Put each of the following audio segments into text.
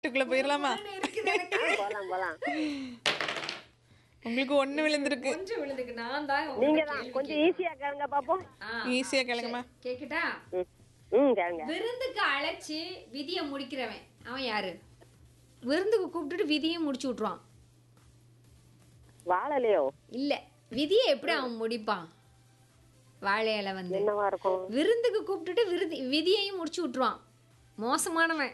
வீட்டுக்குள்ள போயிடலாமா இருக்குது எனக்கு. போலாம் போலாம் உங்களுக்கு ஒண்ணு விழுந்திருக்கு கொஞ்சம் விழுந்துக்கு நான் தான் நீங்க உங்களுக்கு தான் கேள்வி கொஞ்சம் ஈஸியா கேளுங்க பாப்போம் ஆ, ஈஸியா கேளுங்கம்மா கேக்கட்டா ம். ம் கேளுங்க விருந்துக்கு அழைச்சு விதியை முடிக்கிறவன் அவன் யாரு விருந்துக்கு கூப்பிட்டுட்டு விதியும் முடிச்சு விட்ருவான் வாழலையோ இல்ல விதியை எப்படி அவன் முடிப்பான் வாழை இலை வந்து என்னவா இருக்கும் விருந்துக்கு கூப்பிட்டுட்டு விருதி விதியையும் முடிச்சு விட்ருவான் மோசமானவன்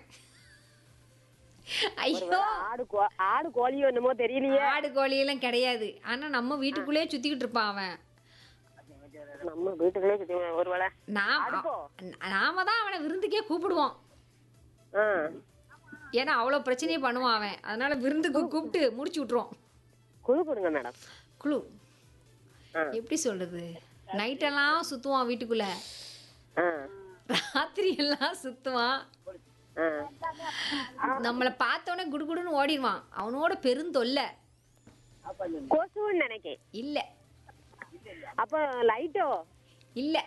ஐயோ ஒருவேளை ஆடு கோ- ஆடு கோழியோ என்னமோ தெரியலையே ஆடு கோழியெல்லாம் கிடையாது ஆனா நம்ம வீட்டுக்குள்ளேயே சுத்திக்கிட்டு இருப்பான் அவன் நம்ம வீட்டுக்குள்ளே சுத்தி ஒருவேளை நாம் அடுப்போ? நாம தான் அவனை விருந்துக்கே கூப்பிடுவோம் ஆ ஏன்னா அவ்வளோ பிரச்சனையே பண்ணுவான் அவன் அதனால விருந்துக்கு கூப்பிட்டு முடிச்சு விட்ருவோம் குழு கொடுங்க மேடம் குழு ஆ. எப்படி சொல்றது நைட்டெல்லாம் சுத்துவான் வீட்டுக்குள்ள ஆ ராத்திரி எல்லாம் சுத்துவான் ஆ நம்மளை பார்த்தோன்னே குடுகுடுன்னு ஓடிடுவான் அவனோட பெருந்தொல்லை கொசுன்னு நினைக்கேன் இல்ல அப்போ லைட்டோ இல்ல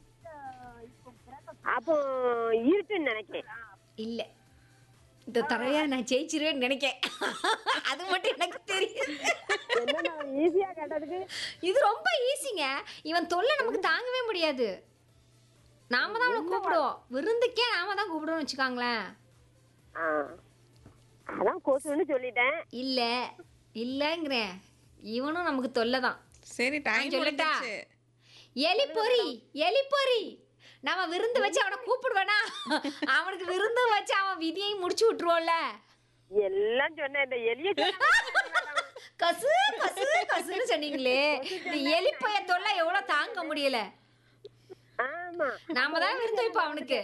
அப்போ இருட்டுன்னு நினைக்கேன் இல்ல இந்த தடவையா நான் ஜெயிச்சிருவேன்னு நினைக்கேன் அது மட்டும் எனக்கு தெரியும் என்ன ஈஸியா கேட்டதுக்கு இது ரொம்ப ஈஸிங்க இவன் தொல்லை நமக்கு தாங்கவே முடியாது நாம தான் அவனை கூப்பிடுவோம் விருந்துக்கே நாம தான் கூப்பிடுவோம்னு வச்சுக்காங்களேன் ஆ அதான் கொசுன்னு சொல்லிட்டேன் இல்ல இல்லங்கிறேன் இவனும் நமக்கு தொல்லை தான் சரி டைம் சொல்லட்டா? முடிஞ்சிச்சு எலிப்பொறி எலிப்பொறி நம்ம விருந்து வச்சு அவனை கூப்பிடுவேனா அவனுக்கு விருந்து வச்சு அவன் விதியையும் முடிச்சு விட்டுருவோம்ல எல்லாம் சொன்னேன் இந்த எலிய கசு கசு கசுன்னு சொன்னீங்களே இந்த எலிப்பைய தொல்லை எவ்வளவு தாங்க முடியல ஆமா நாம தான் விருந்து வைப்போம் அவனுக்கு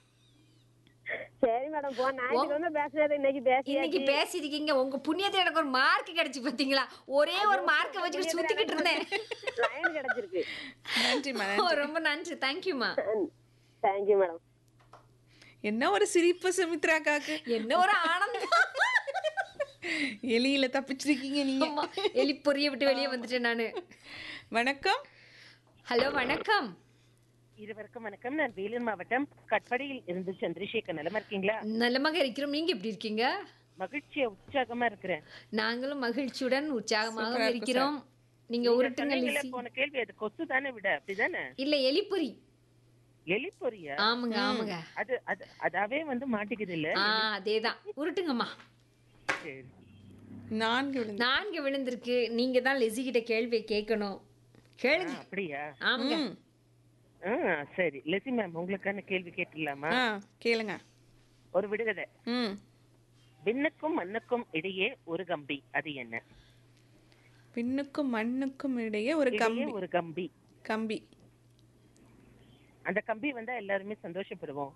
சரி மேடம் போ ஞாயிற்றுக்கிழமை பேசுறது இன்னைக்கு பேசி இன்னைக்கு பேசிருக்கீங்க உங்க புண்ணியத்துல எனக்கு ஒரு மார்க் கிடைச்சு பாத்தீங்களா ஒரே ஒரு மார்க்கை வச்சுட்டு சுத்திக்கிட்டு இருந்தேன் லைன் கிடைச்சிருக்கு நன்றிம்மா ஓ, ரொம்ப நன்றி தேங்க்யூமா தேங்க்யூ மேடம் என்ன ஒரு சிரிப்பு சுமித்ராக்காக்கு என்ன ஒரு ஆனந்தம் எலியில தப்பிச்சிருக்கீங்க நீங்க ஆமா, எலி பொரிய விட்டு வெளியே வந்துட்டேன் நானு வணக்கம் ஹலோ வணக்கம் இருவருக்கும் வணக்கம் நான் வேலூர் மாவட்டம் கட்படியில் இருந்து சந்திரசேகர் நலமா இருக்கீங்களா நலமாக இருக்கிறோம் நீங்க எப்படி இருக்கீங்க மகிழ்ச்சியா உற்சாகமா இருக்கிறேன் நாங்களும் மகிழ்ச்சியுடன் உற்சாகமாக சூப்பரா இருக்கு இருக்கிறோம் நீங்க உருட்டுங்க சொன்னீங்களே லிசி. போன கேள்வி அது கொசு தானே விட அப்படிதானே இல்ல எலிப்பொறி எலி பொரியா ஆமாங்க ஆமாங்க அது அது அதாவே வந்து மாட்டிக்குது இல்ல ஆ அதேதான் உருட்டுங்கம்மா சரி நான்கு விழுந்து நான்கு விழுந்திருக்கு நீங்க தான் லெசி கிட்ட கேள்வி கேட்கணும் கேளுங்க அப்படியா ஆமாங்க ம். ஆ சரி லெசி மேம் உங்களுக்கான கேள்வி கேட்டுடலாமா ஆ கேளுங்க ஒரு விடுகதை ம் விண்ணுக்கும் மண்ணுக்கும் இடையே ஒரு கம்பி அது என்ன பின்னுக்கும் மண்ணுக்கும் இடையே ஒரு இடையே கம்பி ஒரு கம்பி கம்பி அந்த கம்பி வந்தா எல்லாருமே சந்தோஷப்படுவோம்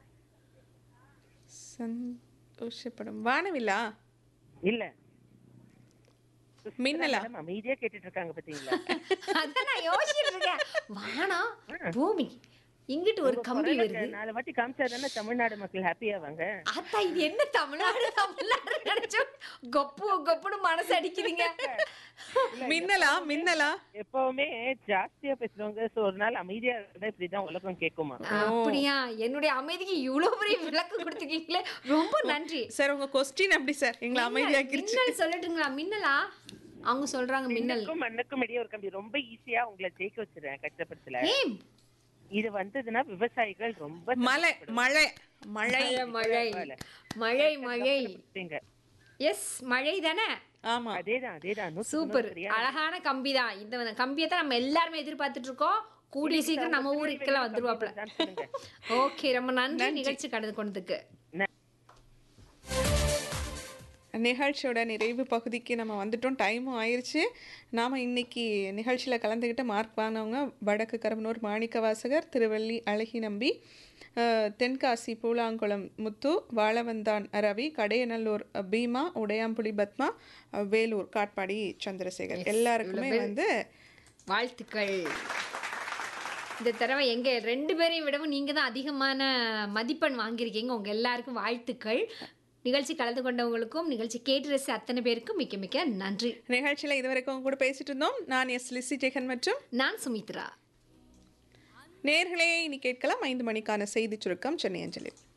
சந்தோஷப்படும் வானவில்லா இல்ல மின்னலா மேடம் அமைதியா கேட்டுட்டு இருக்காங்க பாத்தீங்களா அதான் நான் யோசிச்சுட்டு இருக்கேன் வானம் பூமி இங்கிட்டு ஒரு கம்பி வருது நாலு வாட்டி காமிச்சாதானே தமிழ்நாடு மக்கள் ஹாப்பியா வாங்க அத்தா இது என்ன தமிழ்நாடு தமிழ்நாடு நினைச்சோம் கொப்பு கொப்புன்னு மனசு அடிக்குதுங்க மின்னலா மின்னலா எப்பவுமே ஜாஸ்தியா பேசுறவங்க சோ ஒரு நாள் அமைதியா இருந்தா இப்படிதான் உலகம் கேட்குமா அப்படியா என்னுடைய அமைதிக்கு இவ்வளவு பெரிய விளக்கம் கொடுத்துருக்கீங்களே ரொம்ப நன்றி சார் உங்க கொஸ்டின் அப்படி சார் எங்களை அமைதியாக்கிருச்சு மின்னல் சொல்லட்டுங்களா மின்னலா அவங்க சொல்றாங்க மின்னல் மின்னுக்கும் மண்ணுக்கும் இடையே ஒரு கம்பி ரொம்ப ஈஸியா உங்களை ஜெயிக்க வச்சிருவேன் கஷ்டப்படுத்தல ஏன் இது வந்ததுன்னா விவசாயிகள் ரொம்ப மழை மழை மழை மழை மழை மழை சந்தோஷப்படுவீங்க. எஸ் மழை தானே ஆமா அதேதான் அதேதான் நூத்துக்கு சூப்பர் நூறு சரியா? அழகான கம்பி தான் இந்த கம்பியை தான் நம்ம எல்லாருமே எதிர்பார்த்துட்டு இருக்கோம் கூடிய சீக்கிரம் நம்ம ஊருக்கெல்லாம் வந்துருவாப்ல தான் சொல்லுங்க. ஓகே ரொம்ப நன்றி நிகழ்ச்சி கடந்து கொண்டதுக்கு நிகழ்ச்சியோட நிறைவு பகுதிக்கு நம்ம வந்துட்டோம் டைமும் ஆயிருச்சு நாம் இன்னைக்கு நிகழ்ச்சியில் கலந்துக்கிட்ட மார்க் வாங்கினவங்க வடக்கு கரம்பனூர் மாணிக்க வாசகர் திருவள்ளி அழகி நம்பி அஹ், தென்காசி பூலாங்குளம் முத்து வாழவந்தான் ரவி கடையநல்லூர் பீமா உடையாம்புலி பத்மா அஹ், வேலூர் காட்பாடி சந்திரசேகர் எல்லாருக்குமே வந்து வாழ்த்துக்கள் இந்த தடவை எங்க ரெண்டு பேரையும் விடவும் நீங்க தான் அதிகமான மதிப்பெண் வாங்கியிருக்கீங்க உங்க எல்லாருக்கும் வாழ்த்துக்கள் நிகழ்ச்சி கலந்து கொண்டவங்களுக்கும் நிகழ்ச்சி கேட்டு ரசி அத்தனை பேருக்கும் மிக்க மிக்க நன்றி நிகழ்ச்சியில் இதுவரைக்கும் உங்க கூட பேசிட்டு இருந்தோம் நான் எஸ் லிசி ஜெகன் மற்றும் நான் சுமித்ரா நேர்களே இனி கேட்கலாம் ஐந்து மணிக்கான செய்தி சுருக்கம் சென்னை அஞ்சலில்